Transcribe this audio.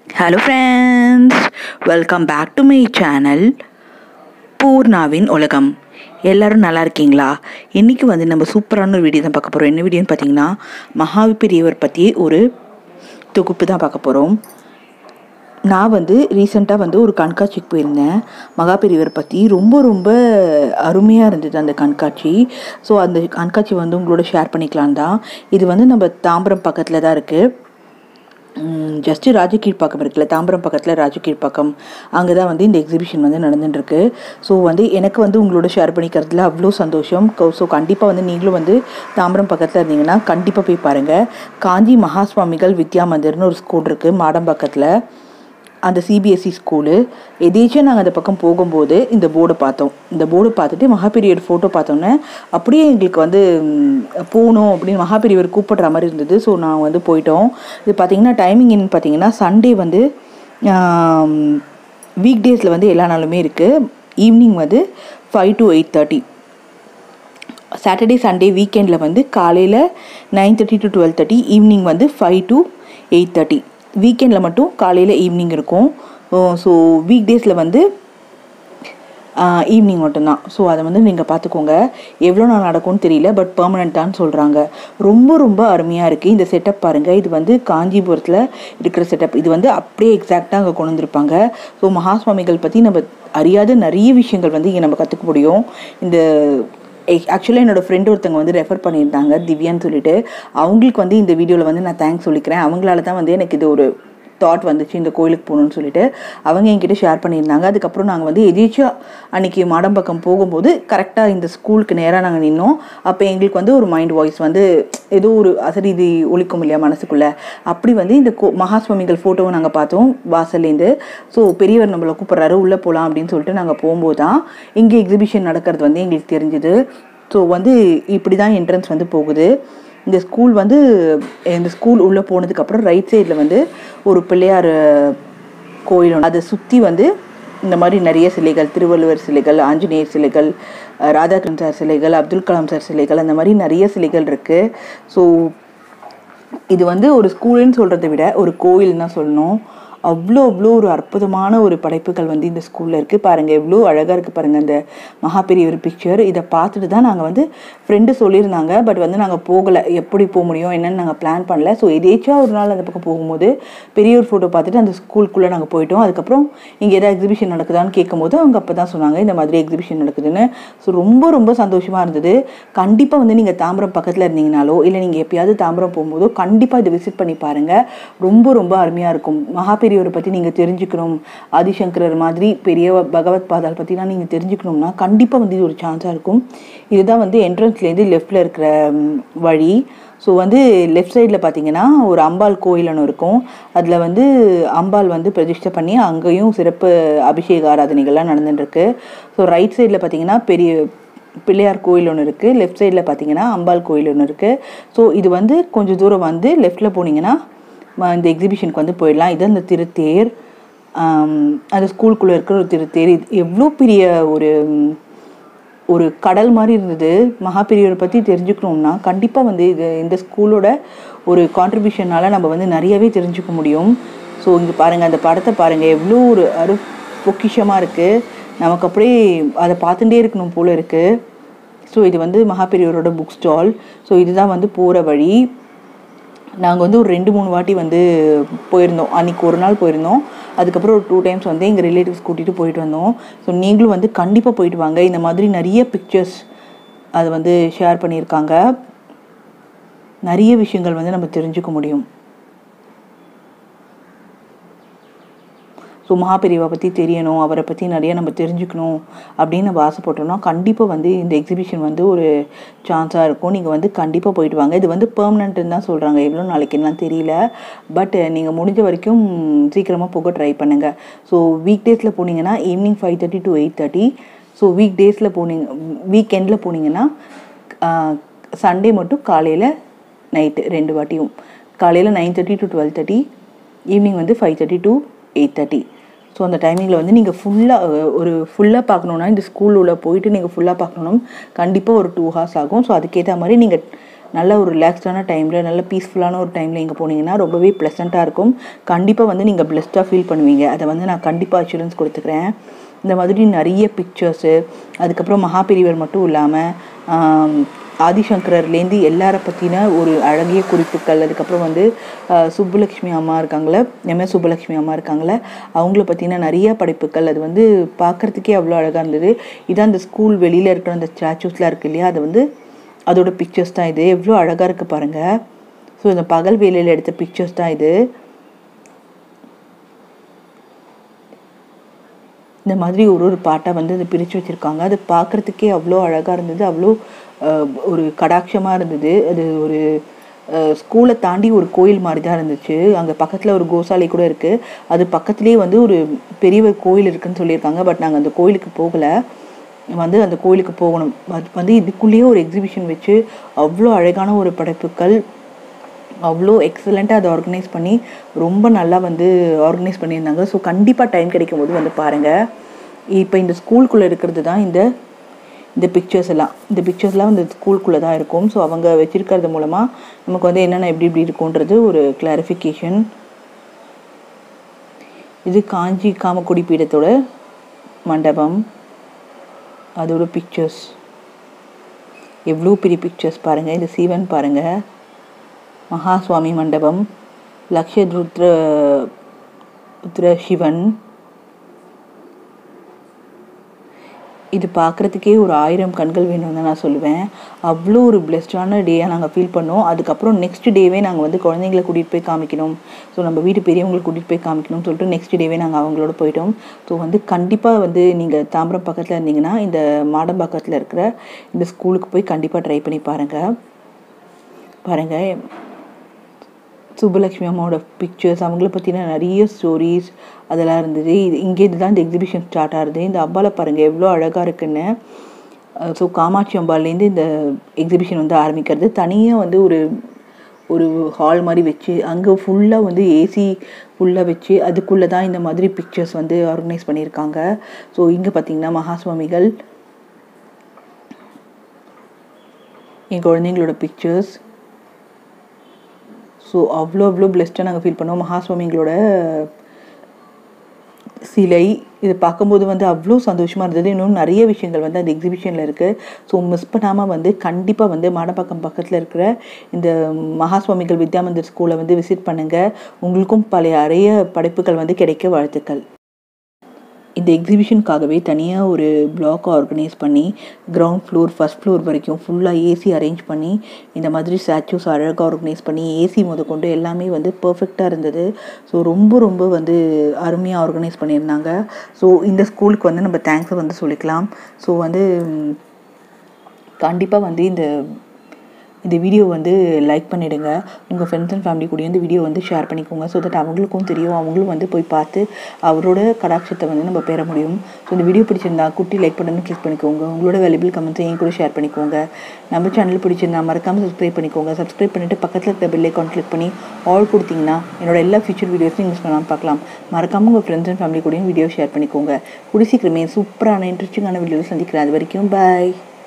hello friends welcome back to my channel பூர்ணாவின் உலகம் எல்லாரும் நல்லா இருக்கீங்களா இன்றைக்கி வந்து நம்ம சூப்பரான ஒரு வீடியோ தான் பார்க்க போகிறோம் என்ன வீடியோன்னு பார்த்தீங்கன்னா மகாவி பெரியவர் பற்றி ஒரு தொகுப்பு தான் பார்க்க போகிறோம் நான் வந்து ரீசெண்டாக வந்து ஒரு கண்காட்சிக்கு போயிருந்தேன் மகா பெரியவர் பற்றி ரொம்ப ரொம்ப அருமையாக இருந்தது அந்த கண்காட்சி ஸோ அந்த கண்காட்சி வந்து உங்களோட ஷேர் பண்ணிக்கலாம் தான் இது வந்து நம்ம தாம்பரம் பக்கத்தில் தான் இருக்குது ஜஸ்ட்டு ராஜகீழ்ப்பாக்கம் இருக்குல்ல தாம்பரம் பக்கத்தில் ராஜகீழ்ப்பாக்கம் அங்கே தான் வந்து இந்த எக்ஸிபிஷன் வந்து நடந்துட்டுருக்கு ஸோ வந்து எனக்கு வந்து உங்களோட ஷேர் பண்ணிக்கிறதுல அவ்வளோ சந்தோஷம் ஸோ கண்டிப்பாக வந்து நீங்களும் வந்து தாம்பரம் பக்கத்தில் இருந்தீங்கன்னா கண்டிப்பாக போய் பாருங்கள் காஞ்சி மகா சுவாமிகள் வித்யா மந்திர்னு ஒரு ஸ்கூல் இருக்குது மாடம்பாக்கத்தில் அந்த சிபிஎஸ்சி ஸ்கூலு எதேச்சும் நாங்கள் அந்த பக்கம் போகும்போது இந்த போர்டை பார்த்தோம் இந்த போர்டு பார்த்துட்டு மகாபெரியவர் ஃபோட்டோ பார்த்தோன்னே அப்படியே எங்களுக்கு வந்து ம், போகணும் அப்படின்னு மகாபெரியவர் கூப்பிடுற மாதிரி இருந்தது ஸோ நான் வந்து போயிட்டோம் இது பார்த்தீங்கன்னா டைமிங் என்ன பார்த்தீங்கன்னா சண்டே வந்து வீக் டேஸில் வந்து எல்லா நாளுமே இருக்குது ஈவினிங் வந்து five to eight thirty Saturday Sunday வீக்கெண்டில் வந்து காலையில் nine thirty to twelve thirty evening வந்து ஃபைவ் டு எயிட் தேர்ட்டி வீக்கெண்டில் மட்டும் காலையில் ஈவினிங் இருக்கும் ஸோ வீக் டேஸில் வந்து ஈவினிங் மட்டும்தான் ஸோ அதை வந்து நீங்கள் பார்த்துக்கோங்க எவ்வளோ நாள் நடக்கும்னு தெரியல பட் பெர்மனண்ட்டான்னு சொல்கிறாங்க ரொம்ப ரொம்ப அருமையாக இருக்குது இந்த செட்டப் பாருங்கள் இது வந்து காஞ்சிபுரத்தில் இருக்கிற செட்டப் இது வந்து அப்படியே எக்ஸாக்டாக அங்கே கொண்டு வந்திருப்பாங்க ஸோ மகாஸ்வாமிகள் பற்றி நம்ம அறியாத நிறைய விஷயங்கள் வந்து இங்கே நம்ம கற்றுக்க முடியும் இந்த ஆக்சுவலாக என்னோட ஃப்ரெண்ட் ஒருத்தவங்க வந்து ரெஃபர் பண்ணியிருந்தாங்க திவ்யான்னு சொல்லிட்டு அவங்களுக்கு வந்து இந்த வீடியோவில் வந்து நான் தேங்க்ஸ் சொல்லிக்கிறேன் அவங்களால தான் வந்து எனக்கு இது ஒரு தாட் வந்துச்சு இந்த கோயிலுக்கு போகணும்னு சொல்லிட்டு அவங்க என்கிட்ட ஷேர் பண்ணியிருந்தாங்க அதுக்கப்புறம் நாங்கள் வந்து எதேச்சியா அன்னைக்கு மாடம்பக்கம் போகும்போது கரெக்டாக இந்த ஸ்கூலுக்கு நேராக நாங்கள் நின்னோம் அப்போ எங்களுக்கு வந்து ஒரு மைண்ட் வாய்ஸ் வந்து ஏதோ ஒரு அசரீதி ஒழிக்கும் இல்லையா மனசுக்குள்ளே அப்படி வந்து இந்த கோ மகாஸ்வாமிகள் ஃபோட்டோவை நாங்கள் பார்த்தோம் வாசல்லேருந்து ஸோ பெரியவர் நம்மளை கூப்பிட்றாரு உள்ளே போகலாம் அப்படின்னு சொல்லிட்டு நாங்கள் போகும்போது தான் இங்கே எக்ஸிபிஷன் நடக்கிறது வந்து எங்களுக்கு தெரிஞ்சுது ஸோ வந்து இப்படி தான் என்ட்ரன்ஸ் வந்து போகுது இந்த ஸ்கூல் வந்து இந்த ஸ்கூல் உள்ளே போனதுக்கப்புறம் ரைட் சைடில் வந்து ஒரு பிள்ளையார் கோயில் ஒன்று அதை சுற்றி வந்து இந்த மாதிரி நிறைய சிலைகள் திருவள்ளுவர் சிலைகள் ஆஞ்சநேயர் சிலைகள் அஹ் ராதாகிருஷ்ணன் சார் சிலைகள் அப்துல் கலாம் சார் சிலைகள் அந்த மாதிரி நிறைய சிலைகள் இருக்குது ஸோ இது வந்து ஒரு ஸ்கூலுன்னு சொல்கிறத விட ஒரு கோயில் தான் சொல்லணும் அவ்வளோ அவ்வளோ ஒரு அற்புதமான ஒரு படைப்புகள் வந்து இந்த ஸ்கூலில் இருக்குது பாருங்கள் எவ்வளோ அழகாக இருக்குது பாருங்கள் அந்த மகாபெரியவர் பிக்சர் இதை பார்த்துட்டு தான் நாங்கள் வந்து ஃப்ரெண்டு சொல்லியிருந்தாங்க பட் வந்து நாங்கள் போகலை எப்படி போக முடியும் என்னன்னு நாங்கள் பிளான் பண்ணல ஸோ எதேச்சா ஒரு நாள் அந்த பக்கம் போகும்போது பெரியவர் ஃபோட்டோ பார்த்துட்டு அந்த ஸ்கூலுக்குள்ளே நாங்கள் போயிட்டோம் அதுக்கப்புறம் இங்கே ஏதாவது எக்ஸிபிஷன் நடக்குதான்னு கேட்கும்போது அவங்க அப்போ தான் சொன்னாங்க இந்த மாதிரி எக்ஸிபிஷன் நடக்குதுன்னு ஸோ ரொம்ப ரொம்ப சந்தோஷமாக இருந்தது கண்டிப்பாக வந்து நீங்கள் தாம்பரம் பக்கத்தில் இருந்தீங்கனாலோ இல்லை நீங்கள் எப்பயாவது தாம்பரம் போகும்போதோ கண்டிப்பாக இதை விசிட் பண்ணி பாருங்கள் ரொம்ப ரொம்ப அருமையாக இருக்கும் மகாபெரியவரை பற்றி நீங்கள் தெரிஞ்சுக்கணும் ஆதிசங்கரர் மாதிரி பெரிய பகவத் பாதால் பற்றிலாம் நீங்கள் தெரிஞ்சுக்கணும்னா கண்டிப்பாக வந்து இது ஒரு சான்ஸாக இருக்கும் இதுதான் வந்து என்ட்ரன்ஸ்லேருந்து லெஃப்டில் இருக்கிற ம், வழி ஸோ வந்து லெஃப்ட் சைடில் பார்த்தீங்கன்னா ஒரு அம்பாள் கோயில் ஒன்று இருக்கும் அதில் வந்து அம்பாள் வந்து பிரதிஷ்டை பண்ணி அங்கேயும் சிறப்பு அபிஷேக ஆராதனைகள்லாம் நடந்துட்டுருக்கு ஸோ ரைட் சைடில் பார்த்தீங்கன்னா பெரிய பிள்ளையார் கோயில் ஒன்று இருக்குது லெஃப்ட் சைடில் பார்த்தீங்கன்னா அம்பாள் கோயில் ஒன்று இருக்குது ஸோ இது வந்து கொஞ்சம் தூரம் வந்து லெஃப்ட்டில் போனீங்கன்னா ம- இந்த எக்ஸிபிஷனுக்கு வந்து போயிடலாம் இது அந்த திருத்தேர் ஆம், அந்த ஸ்கூலுக்குள்ளே இருக்கிற ஒரு திருத்தேர் இது எவ்வளோ பெரிய ஒரு ம், ஒரு கடல் மாதிரி இருந்தது மகாபெரியவரை பற்றி தெரிஞ்சுக்கணும்னா கண்டிப்பாக வந்து இது இந்த ஸ்கூலோட ஒரு கான்ட்ரிபியூஷனால் நம்ம வந்து நிறையவே தெரிஞ்சுக்க முடியும் ஸோ இங்கே பாருங்கள் அந்த படத்தை பாருங்கள் எவ்வளோ ஒரு அரு பொக்கிஷமாக இருக்குது நமக்கு அப்படியே அதை பார்த்துட்டே இருக்கணும் போல இருக்குது ஸோ இது வந்து மகாபெரியவரோட புக் ஸ்டால் ஸோ இதுதான் வந்து போகிற வழி நாங்கள் வந்து ஒரு ரெண்டு மூணு வாட்டி வந்து போயிருந்தோம் அன்றைக்கி ஒரு நாள் போயிருந்தோம் அதுக்கப்புறம் ஒரு டூ டைம்ஸ் வந்து எங்கள் ரிலேட்டிவ்ஸ் கூட்டிகிட்டு போயிட்டு வந்தோம் ஸோ நீங்களும் வந்து கண்டிப்பாக போயிட்டு வாங்க இந்த மாதிரி நிறைய பிக்சர்ஸ் அது வந்து ஷேர் பண்ணியிருக்காங்க நிறைய விஷயங்கள் வந்து நம்ம தெரிஞ்சுக்க முடியும் ஸோ மகாபெரிவா பற்றி தெரியணும் அவரை பற்றி நிறைய நம்ம தெரிஞ்சுக்கணும் அப்படின்னு நம்ம ஆசைப்பட்டோம்னா கண்டிப்பாக வந்து இந்த எக்ஸிபிஷன் வந்து ஒரு சான்ஸாக இருக்கும் நீங்கள் வந்து கண்டிப்பாக போயிட்டு வாங்க இது வந்து பெர்மனண்ட்டுன்னு தான் சொல்கிறாங்க எவ்வளோ நாளைக்குலாம் தெரியல பட் நீங்கள் முடிஞ்ச வரைக்கும் சீக்கிரமாக போக ட்ரை பண்ணுங்கள் ஸோ வீக் டேஸில் போனீங்கன்னா evening five thirty to eight thirty so week டேஸில் போனீங்க வீக்கெண்டில் போனீங்கன்னா சண்டே மட்டும் காலையில் நைட்டு ரெண்டு வாட்டியும் காலையில் nine thirty to twelve thirty evening வந்து five thirty to eight thirty so அந்த டைமிங்கில் வந்து நீங்கள் ஃபுல்லாக ஒரு ஃபுல்லாக பார்க்கணுன்னா இந்த ஸ்கூல் உள்ள போயிட்டு நீங்கள் ஃபுல்லாக பார்க்கணும் கண்டிப்பாக ஒரு டூ ஹார்ஸ் ஆகும் ஸோ அதுக்கேற்ற மாதிரி நீங்கள் நல்ல ஒரு ரிலாக்ஸ்டான டைமில் நல்ல பீஸ்ஃபுல்லான ஒரு டைமில் இங்கே போனீங்கன்னா ரொம்பவே ப்ளசண்ட்டாக இருக்கும் கண்டிப்பாக வந்து நீங்கள் பிளெஸ்டாக ஃபீல் பண்ணுவீங்க அதை வந்து நான் கண்டிப்பாக அஷூரன்ஸ் கொடுத்துக்கிறேன் இந்த மாதிரி நிறைய பிக்சர்ஸு அதுக்கப்புறம் மகாபெரிவர் மட்டும் இல்லாமல் ஆதிசங்கரர்லேருந்து எல்லாரை பற்றின ஒரு அழகிய குறிப்புகள் அதுக்கப்புறம் வந்து ஆஹ், சுப்புலக்ஷ்மி அம்மா இருக்காங்களே எம்எஸ் சுப்புலக்ஷ்மி அம்மா இருக்காங்களே அவங்கள பற்றின நிறைய படைப்புகள் அது வந்து பார்க்குறதுக்கே அவ்வளோ அழகாக இருந்தது இதான் அந்த ஸ்கூல் வெளியில் இருக்கிற அந்த ஸ்டாச்சூஸ்லாம் இருக்கு இல்லையா அது வந்து அதோட பிக்சர்ஸ் தான் இது எவ்வளோ அழகாக இருக்குது பாருங்கள் ஸோ இந்த பகல் வேலையில் எடுத்த பிக்சர்ஸ் தான் இது இந்த மாதிரி ஒரு ஒரு பாட்டை வந்து அது பிரித்து வச்சுருக்காங்க அது பார்க்குறதுக்கே அவ்வளோ அழகாக இருந்தது அவ்வளோ அஹ், ஒரு கடாட்சமாக இருந்தது அது ஒரு ஸ்கூலை தாண்டி ஒரு கோயில் மாதிரி தான் இருந்துச்சு அங்கே பக்கத்தில் ஒரு கோசாலை கூட இருக்குது அது பக்கத்துலேயே வந்து ஒரு பெரிய ஒரு கோயில் இருக்குன்னு சொல்லியிருக்காங்க பட் நாங்கள் அந்த கோயிலுக்கு போகலை வந்து அந்த கோயிலுக்கு போகணும் அது வந்து இதுக்குள்ளேயே ஒரு எக்ஸிபிஷன் வச்சு அவ்வளோ அழகான ஒரு படைப்புகள் அவ்வளோ எக்ஸலண்ட்டாக அதை ஆர்கனைஸ் பண்ணி ரொம்ப நல்லா வந்து ஆர்கனைஸ் பண்ணியிருந்தாங்க ஸோ கண்டிப்பாக டைம் கிடைக்கும் போது வந்து பாருங்கள் இப்போ இந்த ஸ்கூலுக்குள்ளே இருக்கிறது தான் இந்த இந்த பிக்சர்ஸ் எல்லாம் இந்த பிக்சர்ஸ்லாம் இந்த ஸ்கூலுக்குள்ளே தான் இருக்கும் ஸோ அவங்க வச்சிருக்கிறது மூலமாக நமக்கு வந்து என்னென்ன எப்படி இப்படி இருக்குன்றது ஒரு கிளாரிஃபிகேஷன் இது காஞ்சி காமக்குடி பீடத்தோட மண்டபம் அதோட பிக்சர்ஸ் எவ்வளோ பெரிய பிக்சர்ஸ் பாருங்கள் இந்த சீவன் பாருங்கள் மகாசுவாமி மண்டபம் லக்ஷருத்ர ருத்ர சிவன் இது பார்க்குறதுக்கே ஒரு ஆயிரம் கண்கள் வேணும்னு நான் சொல்லுவேன் அவ்வளோ ஒரு பிளெஸ்டான டேயாக நாங்கள் ஃபீல் பண்ணோம் அதுக்கப்புறம் நெக்ஸ்ட் டேவே நாங்கள் வந்து குழந்தைங்கள கூட்டிகிட்டு போய் காமிக்கணும் ஸோ நம்ம வீட்டு பெரியவங்களை கூட்டிகிட்டு போய் காமிக்கணும்னு சொல்லிட்டு நெக்ஸ்ட் டேவே நாங்கள் அவங்களோட போயிட்டோம் ஸோ வந்து கண்டிப்பாக வந்து நீங்கள் தாம்பரம் பக்கத்தில் இருந்தீங்கன்னா இந்த மாடம்பாக்கத்தில் இருக்கிற இந்த ஸ்கூலுக்கு போய் கண்டிப்பாக ட்ரை பண்ணி பாருங்கள் பாருங்கள் சுப்புலக்ஷ்மி அம்மாவோட பிக்சர்ஸ் அவங்கள பற்றின நிறைய ஸ்டோரிஸ் அதெல்லாம் இருந்தது இது இங்கேருந்து தான் இந்த எக்ஸிபிஷன் ஸ்டார்ட் ஆகுது இந்த அம்பாவில் பாருங்கள் எவ்வளோ அழகாக இருக்குன்னு ஸோ காமாட்சி அம்பாலேருந்து இந்த எக்ஸிபிஷன் வந்து ஆரம்பிக்கிறது தனியாக வந்து ஒரு ஒரு ஹால் மாதிரி வச்சு அங்கே ஃபுல்லாக வந்து ஏசி ஃபுல்லாக வச்சு அதுக்குள்ளே தான் இந்த மாதிரி பிக்சர்ஸ் வந்து ஆர்கனைஸ் பண்ணியிருக்காங்க ஸோ இங்கே பார்த்தீங்கன்னா மகாசுவாமிகள் என் குழந்தைங்களோட பிக்சர்ஸ் ஸோ அவ்வளோ அவ்வளோ பிளெஸ்ட்டாக நாங்கள் ஃபீல் பண்ணோம் மகாசுவாமிங்களோட சிலை இது பார்க்கும்போது வந்து அவ்வளோ சந்தோஷமாக இருந்தது இன்னும் நிறைய விஷயங்கள் வந்து அந்த எக்ஸிபிஷனில் இருக்குது ஸோ மிஸ் பண்ணாமல் வந்து கண்டிப்பாக வந்து மாடப்பாக்கம் பக்கத்தில் இருக்கிற இந்த மகாசுவாமிகள் வித்யாமந்திர் ஸ்கூலை வந்து விசிட் பண்ணுங்கள் உங்களுக்கும் பழைய அறைய படைப்புகள் வந்து கிடைக்க வாழ்த்துக்கள் இந்த எக்ஸிபிஷனுக்காகவே தனியாக ஒரு பிளாக் ஆர்கனைஸ் பண்ணி கிரவுண்ட் ஃப்ளோர் ஃபர்ஸ்ட் ஃப்ளோர் வரைக்கும் ஃபுல்லாக ஏசி அரேஞ்ச் பண்ணி இந்த மாதிரி ஸ்டாச்சூஸ் அழகாக ஆர்கனைஸ் பண்ணி ஏசி முதற்கொண்டு எல்லாமே வந்து பர்ஃபெக்டாக இருந்தது ஸோ ரொம்ப ரொம்ப வந்து அருமையாக ஆர்கனைஸ் பண்ணியிருந்தாங்க ஸோ இந்த ஸ்கூலுக்கு வந்து நம்ம தேங்க்ஸை வந்து சொல்லிக்கலாம் ஸோ வந்து கண்டிப்பாக வந்து இந்த இந்த வீடியோ வந்து லைக் பண்ணிவிடுங்க உங்கள் ஃப்ரெண்ட்ஸ் அண்ட் ஃபேமிலி கூட இந்த வீடியோ வந்து ஷேர் பண்ணிக்கோங்க ஸோ தட் அவங்களுக்கும் தெரியும் அவங்களும் வந்து போய் பார்த்து அவரோட கடாட்சத்தை வந்து நம்ம பெற முடியும் ஸோ இந்த வீடியோ பிடிச்சிருந்தா குட்டி லைக் பட்டனை கிளிக் பண்ணிக்கோங்க உங்களோட வேல்யூபிள் கமெண்ட்ஸை என் கூட ஷேர் பண்ணிக்கோங்க நம்ம சேனல் பிடிச்சிருந்தா மறக்காமல் சப்ஸ்கிரைப் பண்ணிக்கோங்க சப்ஸ்கிரைப் பண்ணிவிட்டு பக்கத்தில் இருக்கிற பெல் ஐக்கான் கிளிக் பண்ணி ஆல் கொடுத்தீங்கன்னா என்னோட எல்லா ஃபியூச்சர் வீடியோஸையும் மிஸ் பண்ணாமல் பார்க்கலாம் மறக்காமல் உங்கள் ஃப்ரெண்ட்ஸ் அண்ட் ஃபேமிலி கூடயும் வீடியோ ஷேர் பண்ணிக்கோங்க கூடி சீக்கிரமே சூப்பரான இன்ட்ரெஸ்டிங்கான வீடியோ சந்திக்கிறேன் அது வரைக்கும் பாய்